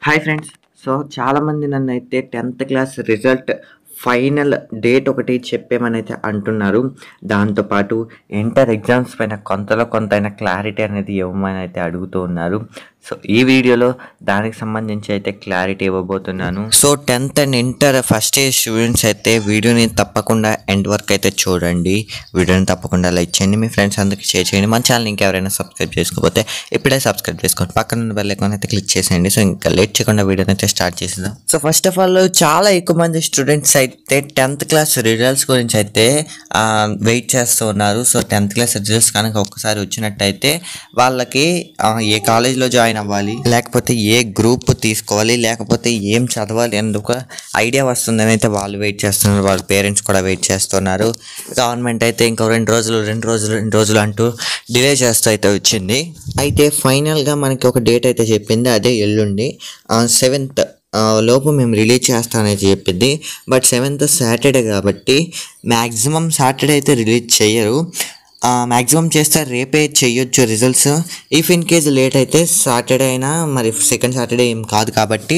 hi friends so చాలామంది నన్ను అయితే tenth class result final date ఒకటి చెప్పేమని అయితే అంటున్నారు దాంతోపాటు ఇంటర్ ఎగ్జామ్స్ పైన కొంతలో కొంత క్లారిటీ అనేది ఇవ్వమని అయితే అడుగుతూ ఉన్నారు సో ఈ వీడియోలో దానికి సంబంధించి అయితే క్లారిటీ ఇవ్వబోతున్నాను so tenth and inter first year students అయితే వీడియోని తప్పకుండా ఎండ్ వరకు అయితే చూడండి వీడియోని తప్పకుండా లైక్ చేయండి మీ ఫ్రెండ్స్ అందరికి షేర్ చేయండి మన ఛానల్ ఇంకెవరైనా సబ్స్క్రైబ్ చేసుకోకపోతే ఇప్పుడే సబ్స్క్రైబ్ చేసుకోండి పక్కన ఉన్న బెల్ ఐకాన్ అయితే క్లిక్ చేసేయండి సో ఇంకా లేట్ చేయకుండా వీడియోని అయితే స్టార్ట్ చేసేద్దాం సో ఫస్ట్ ఆఫ్ ఆల్ చాలా ఎక్కువ మంది స్టూడెంట్స్ అయితే టెన్త్ క్లాస్ రిజల్ట్స్ గురించి అయితే వెయిట్ చేస్తూ ఉన్నారు సో టెన్త్ క్లాస్ రిజల్ట్స్ కనుక ఒక్కసారి వచ్చినట్టయితే వాళ్ళకి ఆ, ఏ కాలేజ్లో జాయిన్ అవ్వాలి లేకపోతే ఏ గ్రూప్ తీసుకోవాలి లేకపోతే ఏం చదవాలి అని ఒక ఐడియా వస్తుందని అయితే వాళ్ళు వెయిట్ చేస్తున్నారు వాళ్ళ పేరెంట్స్ కూడా వెయిట్ చేస్తున్నారు గవర్నమెంట్ అయితే ఇంకో రెండు రోజులు రెండు రోజులు రెండు రోజులు అంటూ డిలే చేస్తూ అయితే వచ్చింది అయితే ఫైనల్గా మనకి ఒక డేట్ అయితే చెప్పింది అదే ఎల్లుండి సెవెంత్ లోపు మేము రిలీజ్ చేస్తామని చెప్పింది బట్ సెవెంత్ సాటర్డే కాబట్టి మ్యాక్సిమం సాటర్డే అయితే రిలీజ్ చేయరు మ్యాక్సిమం చేస్తే రేపే చెయ్యొచ్చు results if in case late అయితే సాటర్డే అయినా మరి సెకండ్ సాటర్డే ఏం కాదు కాబట్టి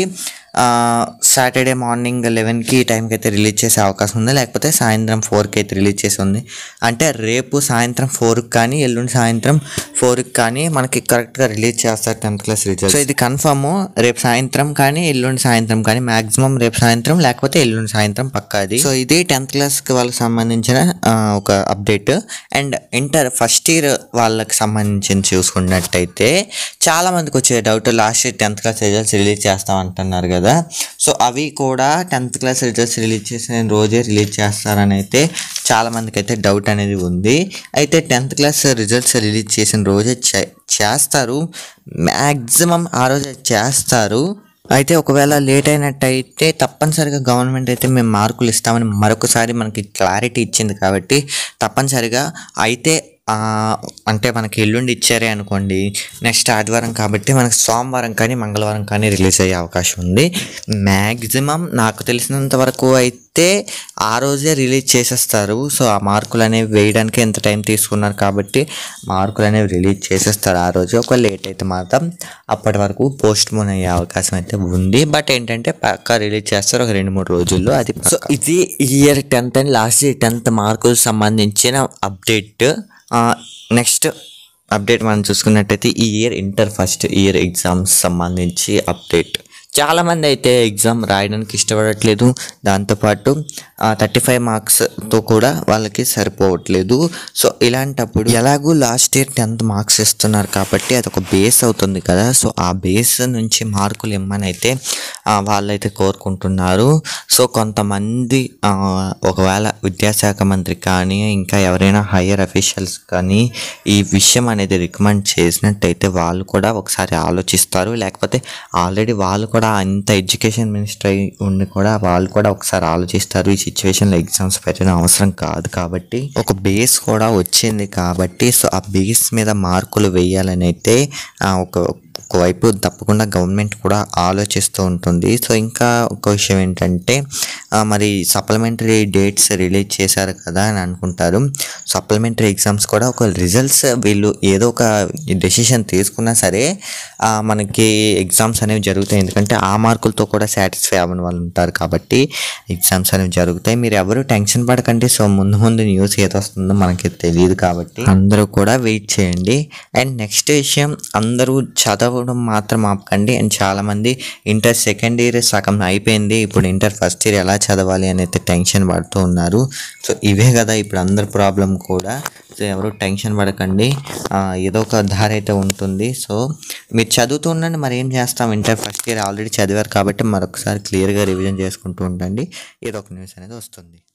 సాటర్డే మార్నింగ్ లెవెన్కి ఈ టైంకి అయితే రిలీజ్ చేసే అవకాశం ఉంది లేకపోతే సాయంత్రం ఫోర్కి అయితే రిలీజ్ చేసి ఉంది అంటే రేపు సాయంత్రం ఫోర్కి కానీ ఎల్లుండి సాయంత్రం ఫోర్కి కానీ మనకి కరెక్ట్గా రిలీజ్ చేస్తారు టెన్త్ క్లాస్ రిజల్ట్ సో ఇది కన్ఫర్మ్ రేపు సాయంత్రం కానీ ఎల్లుండి సాయంత్రం కానీ మాక్సిమం రేపు సాయంత్రం లేకపోతే ఎల్లుండి సాయంత్రం పక్కాది సో ఇది టెన్త్ క్లాస్కి వాళ్ళకి సంబంధించిన ఆ, ఒక update and inter first year వాళ్ళకి సంబంధించి చూసుకున్నట్టయితే చాలా మందికి వచ్చే doubt last year tenth class results release చేస్తాం అంటున్నారు కదా సో అవి కూడా టెన్త్ క్లాస్ రిజల్ట్స్ రిలీజ్ చేసిన రోజే రిలీజ్ చేస్తారని అయితే చాలా మందికి అయితే డౌట్ అనేది ఉంది అయితే టెన్త్ క్లాస్ రిజల్ట్స్ రిలీజ్ చేసిన రోజే చే- చేస్తారు మ్యాక్సిమం ఆ రోజే చేస్తారు అయితే ఒకవేళ లేట్ అయినట్టయితే తప్పనిసరిగా గవర్నమెంట్ అయితే మేము మార్కులు ఇస్తామని మరొకసారి మనకి క్లారిటీ ఇచ్చింది కాబట్టి తప్పనిసరిగా అయితే ఆ, అంటే మనకి ఎల్లుండి ఇచ్చారే అనుకోండి నెక్స్ట్ ఆదివారం కాబట్టి మనకి సోమవారం కానీ మంగళవారం కానీ రిలీజ్ అయ్యే అవకాశం ఉంది మ్యాక్సిమం నాకు తెలిసినంత వరకు అయితే ఆ రోజే రిలీజ్ చేసేస్తారు సో ఆ మార్కులు అనేవి వేయడానికి ఎంత టైం తీసుకున్నారు కాబట్టి మార్కులు అనేవి రిలీజ్ చేసేస్తారు ఆ రోజు ఒక లేట్ అయితే మాత్రం అప్పటి వరకు పోస్ట్ పోన్ అయ్యే అవకాశం అయితే ఉంది బట్ ఏంటంటే పక్కా రిలీజ్ చేస్తారు ఒక రెండు మూడు రోజుల్లో అది సో ఇది year tenth and last year tenth మార్కులు సంబంధించిన అప్డేట్ నెక్స్ట్ అప్డేట్ మనం చూసుకున్నట్టయితే ఈ year inter first year exams సంబంధించి అప్డేట్ చాలామంది అయితే ఎగ్జామ్ రాయడానికి ఇష్టపడట్లేదు దాంతోపాటు థర్టీ ఫైవ్ మార్క్స్తో కూడా వాళ్ళకి సరిపోవట్లేదు సో ఇలాంటప్పుడు ఎలాగూ లాస్ట్ ఇయర్ టెన్త్ మార్క్స్ ఇస్తున్నారు కాబట్టి అది ఒక బేస్ అవుతుంది కదా సో ఆ బేస్ నుంచి మార్కులు ఇమ్మని అయితే ఆ, వాళ్ళైతే కోరుకుంటున్నారు సో కొంతమంది ఆ, ఒకవేళ విద్యాశాఖ మంత్రి కానీ ఇంకా ఎవరైనా హయ్యర్ అఫీషియల్స్ కానీ ఈ విషయం అనేది రికమెండ్ చేసినట్టయితే వాళ్ళు కూడా ఒకసారి ఆలోచిస్తారు లేకపోతే ఆల్రెడీ వాళ్ళు కూడా అంత ఎడ్యుకేషన్ మినిస్టర్ అయి ఉండి కూడా వాళ్ళు కూడా ఒకసారి ఆలోచిస్తారు ఈ సిచ్యువేషన్లో ఎగ్జామ్స్ పెట్టడం అవసరం కాదు కాబట్టి ఒక బేస్ కూడా వచ్చింది కాబట్టి సో ఆ బేస్ మీద మార్కులు వేయాలని అయితే ఆ, ఒక ఒకవైపు తప్పకుండా గవర్నమెంట్ కూడా ఆలోచిస్తూ ఉంటుంది సో ఇంకా ఒక విషయం ఏంటంటే ఆ, మరి సప్లిమెంటరీ డేట్స్ రిలీజ్ చేశారు కదా అని అనుకుంటారు సప్లిమెంటరీ ఎగ్జామ్స్ కూడా ఒక రిజల్ట్స్ వీళ్ళు ఏదో ఒక డెసిషన్ తీసుకున్నా సరే ఆ, మనకి ఎగ్జామ్స్ అనేవి జరుగుతాయి ఎందుకంటే ఆ మార్కులతో కూడా సాటిస్ఫై అవ్వని వాళ్ళు ఉంటారు కాబట్టి ఎగ్జామ్స్ అనేవి జరుగుతాయి మీరు ఎవరు టెన్షన్ పడకండి సో ముందు ముందు న్యూస్ ఏది వస్తుందో మనకి తెలియదు కాబట్టి అందరూ కూడా వెయిట్ చేయండి అండ్ నెక్స్ట్ విషయం అందరూ చదవడం మాత్రం ఆపకండి అండ్ చాలామంది ఇంటర్ సెకండ్ ఇయర్ సగం అయిపోయింది ఇప్పుడు ఇంటర్ ఫస్ట్ ఇయర్ ఎలా చదవాలి అని అయితే టెన్షన్ పడుతూ ఉన్నారు సో ఇవే కదా ఇప్పుడు అందరి ప్రాబ్లం కూడా సో ఎవరు టెన్షన్ పడకండి ఆ, ఏదో ఒక దారి అయితే ఉంటుంది సో మీరు చదువుతూ ఉండండి మరి ఏం చేస్తాం ఇంటర్ ఫస్ట్ ఇయర్ ఆల్రెడీ చదివారు కాబట్టి మరొకసారి క్లియర్గా రివిజన్ చేసుకుంటూ ఉండండి ఏదో ఒక న్యూస్ అనేది వస్తుంది